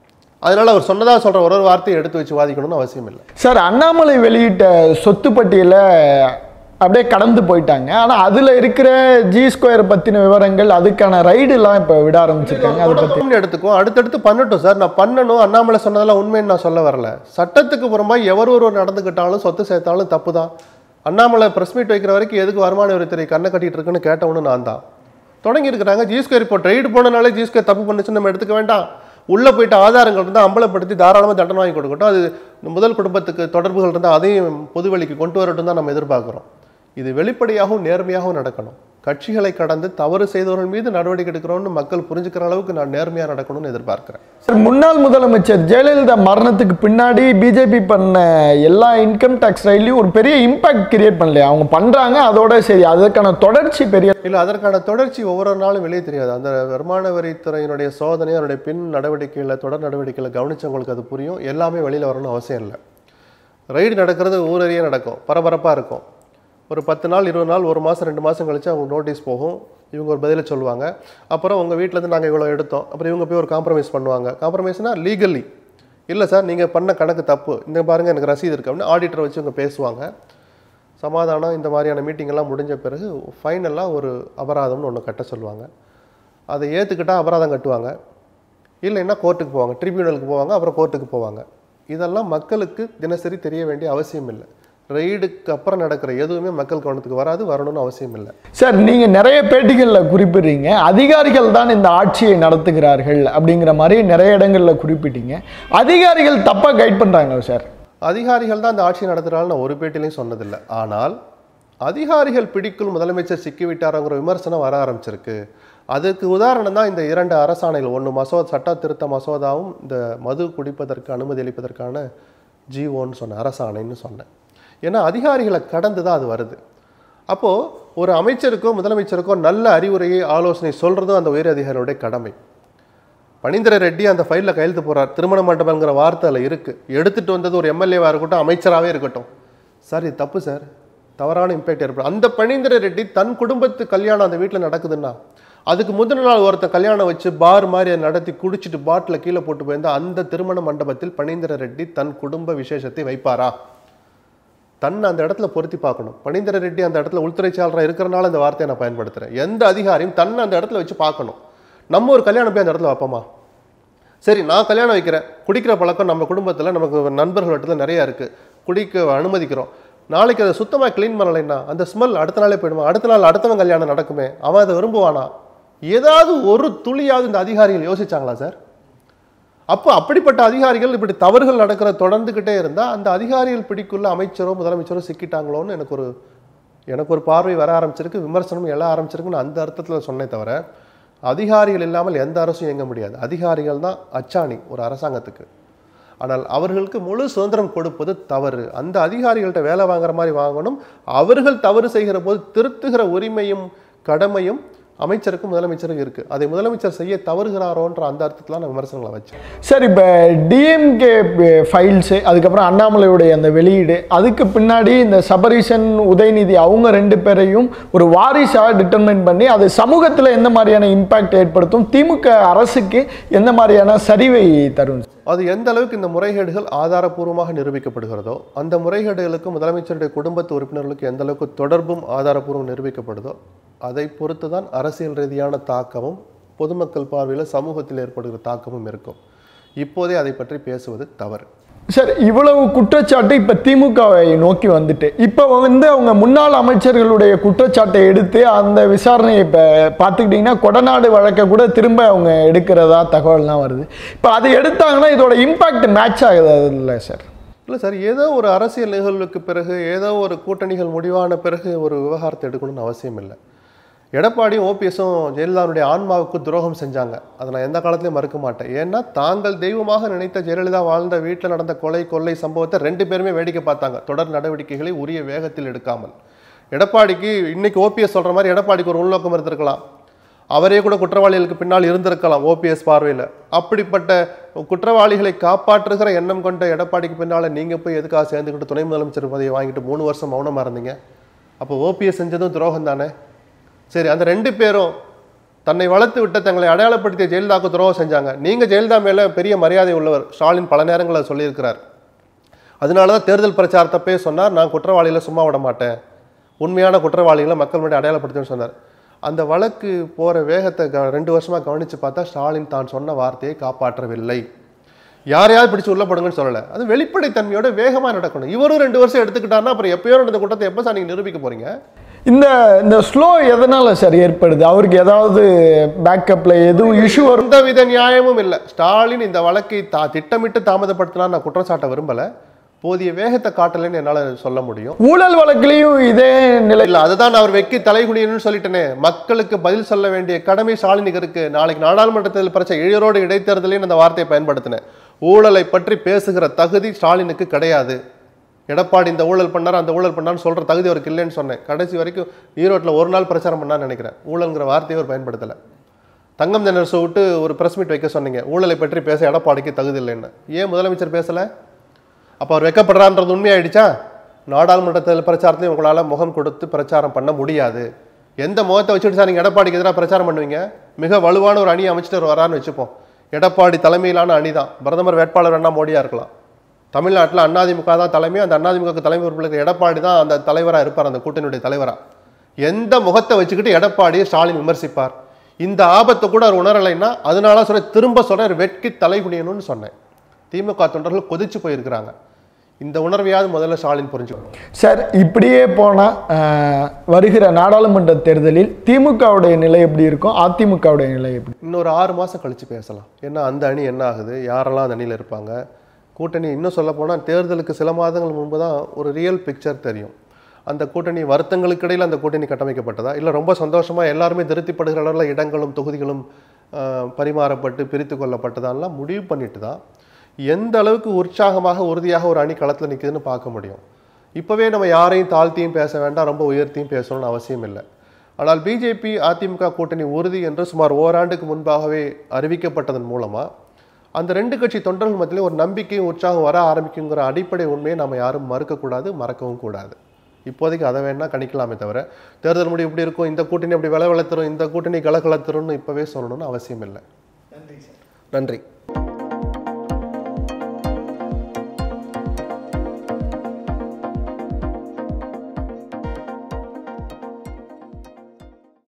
அதனால அவர் சொன்னதா சொல்ற ஒரு ஒரு வார்த்தையை எடுத்து வச்சு வாதிக்கணும்னு அவசியம் இல்லை சார் அண்ணாமலை வெளியிட்ட சொத்து பட்டியலை அப்படியே கடந்து போயிட்டாங்க ஆனா அதுல இருக்கிற ஜி ஸ்கொயர் பத்தின விவரங்கள் அதுக்கான ரைடுலாம் இப்ப விட ஆரம்பிச்சிருக்காங்க அதை பத்தி தொடக்கம்னு எடுத்துக்கோ அடுத்தடுத்து பண்ணட்டும் சார் நான் பண்ணணும் அண்ணாமலை சொன்னதெல்லாம் உண்மைன்னு நான் சொல்ல வரல சட்டத்துக்கு புறமா எவர் ஒருவர் நடந்துக்கிட்டாலும் சொத்து சேர்த்தாலும் தப்பு தான் அண்ணாமலை ப்ரெஸ் மீட் வைக்கிற வரைக்கும் எதுக்கு வருமான வரித்துறை கண்ணை கட்டிட்டு இருக்குன்னு கேட்டவனு நான் தான் தொடங்கி இருக்கிறாங்க ஜி ஸ்கொயர் இப்போ ட்ரைடு போனனாலே ஜி ஸ்கொயர் தப்பு பண்ணுச்சுன்னு நம்ம எடுத்துக்க வேண்டாம் உள்ளே போயிட்டு ஆதாரங்கள் இருந்தால் அம்பலப்படுத்தி தாராளமாக தண்டனை வாங்கி கொடுக்கட்டும் அது முதல் குடும்பத்துக்கு தொடர்புகள் இருந்தால் அதையும் பொதுவெளிக்கு கொண்டு வரட்டும் தான் நம்ம எதிர்பார்க்குறோம் இது வெளிப்படையாகவும் நேர்மையாகவும் நடக்கணும் கட்சிகளை கடந்து தவறு செய்தவர்கள் மீது நடவடிக்கை எடுக்கிறோம்னு மக்கள் புரிஞ்சுக்கிற அளவுக்கு நான் நேர்மையாக நடக்கணும்னு எதிர்பார்க்கிறேன் சார் முன்னாள் முதலமைச்சர் ஜெயலலிதா மரணத்துக்கு பின்னாடி பிஜேபி பண்ண எல்லா இன்கம் டேக்ஸ் ரைட்லையும் ஒரு பெரிய இம்பாக்ட் கிரியேட் பண்ணலையா அவங்க பண்றாங்க அதோட சரி அதுக்கான தொடர்ச்சி பெரிய இல்லை அதற்கான தொடர்ச்சி ஒவ்வொரு நாளும் வெளியே தெரியாது அந்த வருமான வரித்துறையினுடைய சோதனை அதனுடைய பின் நடவடிக்கைகளை தொடர் நடவடிக்கைகளை கவனிச்சவங்களுக்கு அது புரியும் எல்லாமே வெளியில் வரணும்னு அவசியம் இல்லை ரைடு நடக்கிறது ஊரறியே நடக்கும் பரபரப்பாக இருக்கும் ஒரு பத்து நாள் இருபது நாள் ஒரு மாதம் ரெண்டு மாதம் கழிச்சு அவங்க நோட்டீஸ் போகும் இவங்க ஒரு பதிலை சொல்லுவாங்க அப்புறம் உங்கள் வீட்டிலேருந்து நாங்கள் இவ்வளோ எடுத்தோம் அப்புறம் இவங்க போய் ஒரு காம்ப்ரமைஸ் பண்ணுவாங்க காம்ப்ரமைஸ்னால் லீகல்லி இல்லை சார் நீங்கள் பண்ண கணக்கு தப்பு இந்த பாருங்கள் எனக்கு ரசீது இருக்கு அப்படின்னு ஆடிட்டரை வச்சு இவங்க பேசுவாங்க சமாதானம் இந்த மாதிரியான மீட்டிங் எல்லாம் முடிஞ்ச பிறகு ஃபைனலாக ஒரு அபராதம்னு ஒன்று கட்ட சொல்லுவாங்க அதை ஏற்றுக்கிட்டா அபராதம் கட்டுவாங்க இல்லைன்னா கோர்ட்டுக்கு போவாங்க ட்ரிபியூனலுக்கு போவாங்க அப்புறம் கோர்ட்டுக்கு போவாங்க இதெல்லாம் மக்களுக்கு தினசரி தெரிய வேண்டிய அவசியம் இல்லை ரெய்டுக்கு அப்புறம் நடக்கிற எதுவுமே மக்கள் கவனத்துக்கு வராது வரணும்னு அவசியம் இல்லை சார் நீங்க நிறைய பேட்டிகள்ல குறிப்பிடுறீங்க அதிகாரிகள் தான் இந்த ஆட்சியை நடத்துகிறார்கள் அப்படிங்கிற மாதிரி நிறைய இடங்கள்ல குறிப்பிட்டீங்க அதிகாரிகள் தப்பா கைட் பண்றாங்களா சார் அதிகாரிகள் தான் அந்த ஆட்சி நடத்துகிறாள் நான் ஒரு பேட்டிலையும் சொன்னதில்லை ஆனால் அதிகாரிகள் பிடிக்குள் முதலமைச்சர் சிக்கிவிட்டாருங்கிற விமர்சனம் வர ஆரம்பிச்சிருக்கு அதுக்கு உதாரணம் தான் இந்த இரண்டு அரசாணைகள் ஒன்று மசோதா சட்ட திருத்த மசோதாவும் இந்த மது குடிப்பதற்கு அனுமதி அளிப்பதற்கான ஜிஓன்னு சொன்னேன் அரசாணைன்னு சொன்னேன் ஏன்னா அதிகாரிகளை கடந்து தான் அது வருது அப்போது ஒரு அமைச்சருக்கோ முதலமைச்சருக்கோ நல்ல அறிவுரையை ஆலோசனை சொல்கிறதும் அந்த உயர் அதிகாரியோடைய கடமை பனீந்திர ரெட்டி அந்த ஃபைலில் கையெழுத்து போறார் திருமண மண்டபங்கிற வார்த்தை அதில் இருக்குது எடுத்துகிட்டு வந்தது ஒரு எம்எல்ஏவாக இருக்கட்டும் அமைச்சராகவே இருக்கட்டும் சார் இது தப்பு சார் தவறான இம்பேக்ட் ஏற்படும் அந்த பனீந்திர ரெட்டி தன் குடும்பத்து கல்யாணம் அந்த வீட்டில் நடக்குதுன்னா அதுக்கு முந்தின நாள் ஒருத்தன் கல்யாணம் வச்சு பார் மாதிரி அதை நடத்தி குடிச்சிட்டு பாட்டில் கீழே போட்டு போயிருந்தா அந்த திருமண மண்டபத்தில் பனீந்திர ரெட்டி தன் குடும்ப விசேஷத்தை வைப்பாரா தன்னை அந்த இடத்துல பொருத்தி பார்க்கணும் பனீந்திர ரெட்டி அந்த இடத்துல உள்துறை செயலராக இருக்கிறனால இந்த வார்த்தையை நான் பயன்படுத்துகிறேன் எந்த அதிகாரியும் தன்னை அந்த இடத்துல வச்சு பார்க்கணும் நம்ம ஒரு கல்யாணம் போய் அந்த இடத்துல வைப்போமா சரி நான் கல்யாணம் வைக்கிறேன் குடிக்கிற பழக்கம் நம்ம குடும்பத்தில் நமக்கு நண்பர்கள் இடத்துல நிறையா இருக்குது குடிக்க அனுமதிக்கிறோம் நாளைக்கு அதை சுத்தமாக க்ளீன் பண்ணலைன்னா அந்த ஸ்மெல் அடுத்த நாளே போயிடுமா அடுத்த நாள் அடுத்தவன் கல்யாணம் நடக்குமே அவன் அதை விரும்புவானா ஏதாவது ஒரு துளியாவது இந்த அதிகாரிகள் யோசிச்சாங்களா சார் அப்போ அப்படிப்பட்ட அதிகாரிகள் இப்படி தவறுகள் நடக்கிற தொடர்ந்துக்கிட்டே இருந்தால் அந்த அதிகாரிகள் பிடிக்குள்ள அமைச்சரோ முதலமைச்சரோ சிக்கிட்டாங்களோன்னு எனக்கு ஒரு எனக்கு ஒரு பார்வை வர ஆரம்பிச்சிருக்கு விமர்சனம் எழ ஆரம்பிச்சிருக்குன்னு அந்த அர்த்தத்தில் சொன்னே தவிர அதிகாரிகள் இல்லாமல் எந்த அரசும் இயங்க முடியாது அதிகாரிகள் தான் அச்சாணி ஒரு அரசாங்கத்துக்கு ஆனால் அவர்களுக்கு முழு சுதந்திரம் கொடுப்பது தவறு அந்த அதிகாரிகள்ட்ட வேலை வாங்குற மாதிரி வாங்கணும் அவர்கள் தவறு செய்கிற போது திருத்துகிற உரிமையும் கடமையும் அமைச்சருக்கும் முதலமைச்சருக்கும் இருக்கு அதை முதலமைச்சர் செய்ய தவறுகிறாரோன்ற அந்த அர்த்தத்தில் நான் விமர்சனங்களை வச்சேன் சார் இப்போ டிஎம்கே ஃபைல்ஸு அதுக்கப்புறம் அண்ணாமலையுடைய அந்த வெளியீடு அதுக்கு பின்னாடி இந்த சபரீசன் உதயநிதி அவங்க ரெண்டு பேரையும் ஒரு வாரிசாக டிட்டர்மைன் பண்ணி அது சமூகத்தில் எந்த மாதிரியான இம்பாக்ட் ஏற்படுத்தும் திமுக அரசுக்கு எந்த மாதிரியான சரிவை தரும் அது எந்த அளவுக்கு இந்த முறைகேடுகள் ஆதாரப்பூர்வமாக நிரூபிக்கப்படுகிறதோ அந்த முறைகேடுகளுக்கும் முதலமைச்சருடைய குடும்பத்து உறுப்பினர்களுக்கு எந்த அளவுக்கு தொடர்பும் ஆதாரப்பூர்வம் நிரூபிக்கப்படுதோ அதை பொறுத்து தான் அரசியல் ரீதியான தாக்கமும் பொதுமக்கள் பார்வையில் சமூகத்தில் ஏற்படுகிற தாக்கமும் இருக்கும் இப்போதே அதை பற்றி பேசுவது தவறு சார் இவ்வளவு குற்றச்சாட்டு இப்போ திமுகவை நோக்கி வந்துட்டு இப்போ வந்து அவங்க முன்னாள் அமைச்சர்களுடைய குற்றச்சாட்டை எடுத்து அந்த விசாரணையை இப்போ பார்த்துக்கிட்டிங்கன்னா கொடநாடு வழக்கை கூட திரும்ப அவங்க எடுக்கிறதா தகவல்லாம் வருது இப்போ அதை எடுத்தாங்கன்னா இதோட இம்பாக்ட் மேட்ச் ஆகுது இல்லை சார் இல்லை சார் ஏதோ ஒரு அரசியல் நிகழ்வுக்கு பிறகு ஏதோ ஒரு கூட்டணிகள் முடிவான பிறகு ஒரு விவகாரத்தை எடுக்கணும்னு அவசியம் இல்லை எடப்பாடியும் ஓபிஎஸும் ஜெயலலிதாவுடைய ஆன்மாவுக்கு துரோகம் செஞ்சாங்க அதை நான் எந்த காலத்திலையும் மறுக்க மாட்டேன் ஏன்னா தாங்கள் தெய்வமாக நினைத்த ஜெயலலிதா வாழ்ந்த வீட்டில் நடந்த கொலை கொள்ளை சம்பவத்தை ரெண்டு பேருமே வேடிக்கை பார்த்தாங்க தொடர் நடவடிக்கைகளை உரிய வேகத்தில் எடுக்காமல் எடப்பாடிக்கு இன்னைக்கு ஓபிஎஸ் சொல்கிற மாதிரி எடப்பாடிக்கு ஒரு உள்நோக்கம் இருந்திருக்கலாம் அவரே கூட குற்றவாளிகளுக்கு பின்னால் இருந்திருக்கலாம் ஓபிஎஸ் பார்வையில் அப்படிப்பட்ட குற்றவாளிகளை காப்பாற்றுகிற எண்ணம் கொண்ட எடப்பாடிக்கு பின்னால் நீங்கள் போய் எதுக்காக சேர்ந்துக்கிட்டு துணை முதலமைச்சர் பதவியை வாங்கிட்டு மூணு வருஷம் மௌனமாக இருந்தீங்க அப்போ ஓபிஎஸ் செஞ்சதும் துரோகம் தானே சரி அந்த ரெண்டு பேரும் தன்னை வளர்த்து விட்ட தங்களை அடையாளப்படுத்திய ஜெயலலிதாவுக்கு துரோகம் செஞ்சாங்க நீங்கள் ஜெயலலிதா மேலே பெரிய மரியாதை உள்ளவர் ஸ்டாலின் பல நேரங்களில் சொல்லியிருக்கிறார் அதனால தான் தேர்தல் பிரச்சாரத்தப்பே சொன்னார் நான் குற்றவாளிகளை சும்மா விட மாட்டேன் உண்மையான குற்றவாளிகளை மக்கள் முன்னாடி அடையாளப்படுத்துன்னு சொன்னார் அந்த வழக்கு போகிற வேகத்தை க ரெண்டு வருஷமாக கவனித்து பார்த்தா ஸ்டாலின் தான் சொன்ன வார்த்தையை காப்பாற்றவில்லை யாரையாவது பிடிச்சு உள்ள போடுங்கன்னு சொல்லலை அது வெளிப்படைத்தன்மையோட வேகமாக நடக்கணும் இவரும் ரெண்டு வருஷம் எடுத்துக்கிட்டாருன்னா அப்புறம் எப்பயோ நடந்த கூட்டத்தை எப்போ சார் நீங்கள் நிரூபிக்க போறீங்க இந்த இந்த ஸ்லோ எதனால் சார் ஏற்படுது அவருக்கு ஏதாவது பேக்கப்பில் எதுவும் இஷ்யூ வரும் எந்த வித நியாயமும் இல்லை ஸ்டாலின் இந்த வழக்கை தா திட்டமிட்டு தாமதப்படுத்தினா நான் குற்றம் சாட்ட விரும்பலை போதிய வேகத்தை காட்டலைன்னு என்னால் சொல்ல முடியும் ஊழல் வழக்குலையும் இதே நிலை இல்ல அதுதான் அவர் வெக்கி தலைகுனியன்னு சொல்லிட்டேனே மக்களுக்கு பதில் சொல்ல வேண்டிய கடமை ஸ்டாலினுக்கு இருக்கு நாளைக்கு நாடாளுமன்ற தேர்தல் பிரச்சனை இளையோரோடு இடைத்தேர்தலையும் அந்த வார்த்தையை பயன்படுத்தினேன் ஊழலை பற்றி பேசுகிற தகுதி ஸ்டாலினுக்கு கிடையாது எடப்பாடி இந்த ஊழல் பண்ணார் அந்த ஊழல் பண்ணார்னு சொல்ற தகுதி அவருக்கு இல்லைன்னு சொன்னேன் கடைசி வரைக்கும் ஈரோட்டில் ஒரு நாள் பிரச்சாரம் பண்ணான்னு நினைக்கிறேன் ஊழல்ங்கிற வார்த்தையை அவர் பயன்படுத்தலை தங்கம் தினரசு விட்டு ஒரு பிரஸ் மீட் வைக்க சொன்னீங்க ஊழலை பற்றி பேச எடப்பாடிக்கு தகுதி இல்லைன்னு ஏன் முதலமைச்சர் பேசலை அப்போ அவர் வெக்கப்படுறான்றது உண்மையாயிடுச்சா நாடாளுமன்ற தேர்தல் பிரச்சாரத்தையும் உங்களால் முகம் கொடுத்து பிரச்சாரம் பண்ண முடியாது எந்த முகத்தை வச்சுட்டு சார் நீங்கள் எடப்பாடிக்கு எதிராக பிரச்சாரம் பண்ணுவீங்க மிக வலுவான ஒரு அணியை அமைச்சிட்டு அவர் வரான்னு வச்சுப்போம் எடப்பாடி தலைமையிலான அணி தான் பிரதமர் வேட்பாளர் வேணா மோடியாக இருக்கலாம் தமிழ்நாட்டில் அண்ணாதிமுக தான் தலைமை அந்த அண்ணாதிமுக தலைமை பொறுப்பில் இருக்கிற எடப்பாடி தான் அந்த தலைவராக இருப்பார் அந்த கூட்டணியுடைய தலைவராக எந்த முகத்தை வச்சுக்கிட்டு எடப்பாடியை ஸ்டாலின் விமர்சிப்பார் இந்த ஆபத்தை கூட அவர் உணரலைன்னா அதனால சொல்ல திரும்ப சொல்ற வெட்கி தலைகுனியணும்னு சொன்னேன் திமுக தொண்டர்கள் கொதிச்சு போயிருக்கிறாங்க இந்த உணர்வையாவது முதல்ல ஸ்டாலின் புரிஞ்சுக்கணும் சார் இப்படியே போனால் வருகிற நாடாளுமன்ற தேர்தலில் திமுகவுடைய நிலை எப்படி இருக்கும் அதிமுகவுடைய நிலை எப்படி இன்னொரு ஆறு மாதம் கழித்து பேசலாம் ஏன்னா அந்த அணி என்ன ஆகுது யாரெல்லாம் அந்த அணியில் இருப்பாங்க கூட்டணி இன்னும் சொல்ல போனால் தேர்தலுக்கு சில மாதங்கள் முன்பு தான் ஒரு ரியல் பிக்சர் தெரியும் அந்த கூட்டணி வருத்தங்களுக்கு இடையில் அந்த கூட்டணி கட்டமைக்கப்பட்டதா இல்லை ரொம்ப சந்தோஷமாக எல்லாருமே திருப்திப்படுகிற அளவில் இடங்களும் தொகுதிகளும் ஆஹ், பரிமாறப்பட்டு பிரித்து கொள்ளப்பட்டதான்லாம் முடிவு பண்ணிட்டு தான் எந்த அளவுக்கு உற்சாகமாக உறுதியாக ஒரு அணி களத்தில் நிற்குதுன்னு பார்க்க முடியும் இப்போவே நம்ம யாரையும் தாழ்த்தியும் பேச வேண்டாம் ரொம்ப உயர்த்தியும் பேசணும்னு அவசியம் இல்லை ஆனால் பிஜேபி அதிமுக கூட்டணி உறுதி என்று சுமார் ஓராண்டுக்கு முன்பாகவே அறிவிக்கப்பட்டதன் மூலமாக அந்த ரெண்டு கட்சி தொண்டர்கள் மத்தியிலே ஒரு நம்பிக்கையும் உற்சாகம் வர ஆரம்பிக்குங்கிற அடிப்படை உண்மையை நம்ம யாரும் மறுக்கக்கூடாது மறக்கவும் கூடாது இப்போதைக்கு அதை வேணா கணிக்கலாமே தவிர தேர்தல் முடிவு இப்படி இருக்கும் இந்த கூட்டணி அப்படி விளை வளர்த்துரும் இந்த கூட்டணி கலகலத்துரும்னு இப்போவே சொல்லணும்னு அவசியம் இல்லை நன்றி சார் நன்றி